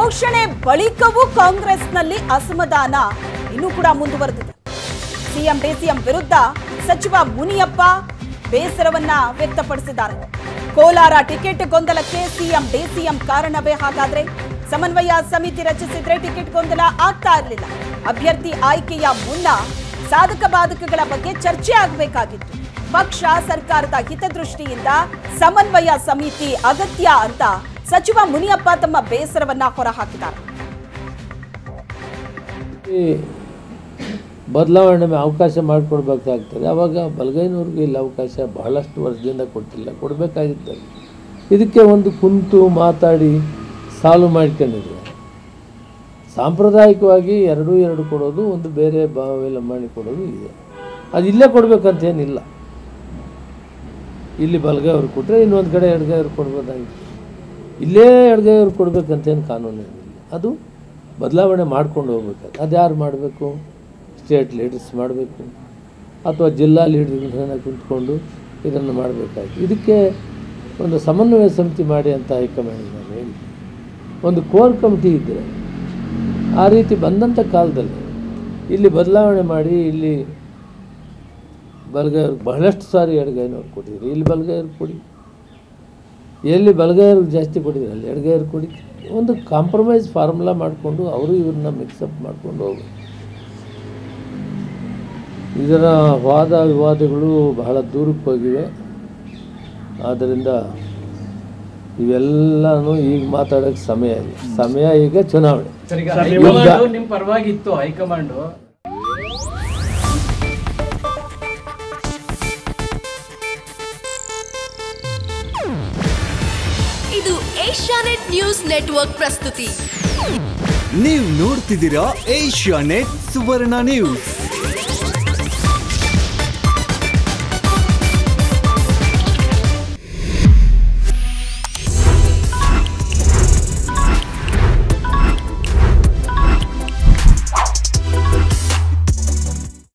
ಘೋಷಣೆ ಬಳಿಕವೂ ಕಾಂಗ್ರೆಸ್ನಲ್ಲಿ ಅಸಮಾಧಾನ ಇನ್ನೂ ಕೂಡ ಮುಂದುವರೆದಿದೆ ಸಿಎಂ ಡಿಸಿಎಂ ವಿರುದ್ಧ ಸಚಿವ ಮುನಿಯಪ್ಪ ಬೇಸರವನ್ನ ವ್ಯಕ್ತಪಡಿಸಿದ್ದಾರೆ ಕೋಲಾರ ಟಿಕೆಟ್ ಗೊಂದಲಕ್ಕೆ ಸಿಎಂ ಡಿಸಿಎಂ ಕಾರಣವೇ ಹಾಗಾದ್ರೆ ಸಮನ್ವಯ ಸಮಿತಿ ರಚಿಸಿದ್ರೆ ಟಿಕೆಟ್ ಗೊಂದಲ ಆಗ್ತಾ ಇರಲಿಲ್ಲ ಅಭ್ಯರ್ಥಿ ಆಯ್ಕೆಯ ಮುನ್ನ ಸಾಧಕ ಬಾಧಕಗಳ ಬಗ್ಗೆ ಚರ್ಚೆ ಆಗಬೇಕಾಗಿತ್ತು ಪಕ್ಷ ಸರ್ಕಾರದ ಹಿತದೃಷ್ಟಿಯಿಂದ ಸಮನ್ವಯ ಸಮಿತಿ ಅಗತ್ಯ ಅಂತ ಸಚಿವ ಮುನಿಯಪ್ಪ ತಮ್ಮ ಬೇಸರವನ್ನ ಹೊರಹಾಕಿದ್ದಾರೆ ಈ ಬದಲಾವಣೆ ಅವಕಾಶ ಮಾಡಿಕೊಡ್ಬೇಕಾಗ್ತದೆ ಆವಾಗ ಬಲಗೈನವ್ರಿಗೆ ಇಲ್ಲಿ ಅವಕಾಶ ಬಹಳಷ್ಟು ವರ್ಷದಿಂದ ಕೊಟ್ಟಿಲ್ಲ ಕೊಡಬೇಕಾಗಿತ್ತು ಇದಕ್ಕೆ ಒಂದು ಕುಂತು ಮಾತಾಡಿ ಸಾಲ್ವ್ ಮಾಡ್ಕೊಂಡಿದ್ರು ಸಾಂಪ್ರದಾಯಿಕವಾಗಿ ಎರಡು ಎರಡು ಕೊಡೋದು ಒಂದು ಬೇರೆ ಭಾವ ಮಾಡಿ ಕೊಡೋದು ಇದೆ ಅದು ಇಲ್ಲೇ ಕೊಡಬೇಕಂತ ಏನಿಲ್ಲ ಇಲ್ಲಿ ಬಲಗೈಯವ್ರು ಕೊಟ್ಟರೆ ಇನ್ನೊಂದು ಕಡೆ ಎಡಗೈಯವ್ರು ಕೊಡ್ಬೋದಾಗಿತ್ತು ಇಲ್ಲೇ ಎಡಗೈಯವ್ರು ಕೊಡಬೇಕಂತೇನು ಕಾನೂನು ಏನಿಲ್ಲ ಅದು ಬದಲಾವಣೆ ಮಾಡ್ಕೊಂಡು ಹೋಗ್ಬೇಕು ಅದು ಯಾರು ಮಾಡಬೇಕು ಸ್ಟೇಟ್ ಲೀಡರ್ಸ್ ಮಾಡಬೇಕು ಅಥವಾ ಜಿಲ್ಲಾ ಲೀಡರ್ಗಳನ್ನ ಕುಂತ್ಕೊಂಡು ಇದನ್ನು ಮಾಡಬೇಕಾಯ್ತು ಇದಕ್ಕೆ ಒಂದು ಸಮನ್ವಯ ಸಮಿತಿ ಮಾಡಿ ಅಂತ ಹೈಕಮಾಂಡ್ ನಾನು ಹೇಳಿ ಒಂದು ಕೋರ್ ಕಮಿಟಿ ಇದ್ದರೆ ಆ ರೀತಿ ಬಂದಂಥ ಕಾಲದಲ್ಲಿ ಇಲ್ಲಿ ಬದಲಾವಣೆ ಮಾಡಿ ಇಲ್ಲಿ ಬಲಗೈಯವ್ರಿಗೆ ಬಹಳಷ್ಟು ಸಾರಿ ಎಡಗೈನವ್ರು ಕೊಟ್ಟಿದ್ರು ಇಲ್ಲಿ ಬಲಗೈಯವ್ರಿಗೆ ಕೊಡಿ ಎಲ್ಲಿ ಬಲಗೈಯವ್ರಿಗೆ ಜಾಸ್ತಿ ಕೊಟ್ಟಿದ್ರು ಅಲ್ಲಿ ಎಡಗೈಯವ್ರಿಗೆ ಕೊಡಿ ಒಂದು ಕಾಂಪ್ರಮೈಸ್ ಫಾರ್ಮುಲಾ ಮಾಡಿಕೊಂಡು ಅವರು ಇವ್ರನ್ನ ಮಿಕ್ಸಪ್ ಮಾಡ್ಕೊಂಡು ಹೋಗ್ಬೇಕು ಇದರ ವಾದ ವಿವಾದಗಳು ಬಹಳ ದೂರಕ್ಕೆ ಹೋಗಿವೆ ಆದ್ದರಿಂದ ಇವೆಲ್ಲನೂ ಈಗ ಮಾತಾಡೋಕ್ಕೆ ಸಮಯ ಇಲ್ಲ ಸಮಯ ಈಗ ಚುನಾವಣೆ ಸರ್ ಈಗ ಹೈಕಮಾಂಡ್ ನಿಮ್ ಪರವಾಗಿತ್ತು ಹೈಕಮಾಂಡ್ ಇದು ಏಷ್ಯಾನೆಟ್ ನ್ಯೂಸ್ ನೆಟ್ವರ್ಕ್ ಪ್ರಸ್ತುತಿ ನೀವು ನೋಡ್ತಿದ್ದೀರಾ ಏಷ್ಯಾ ನೆಟ್ ಸುವರ್ಣ ನ್ಯೂಸ್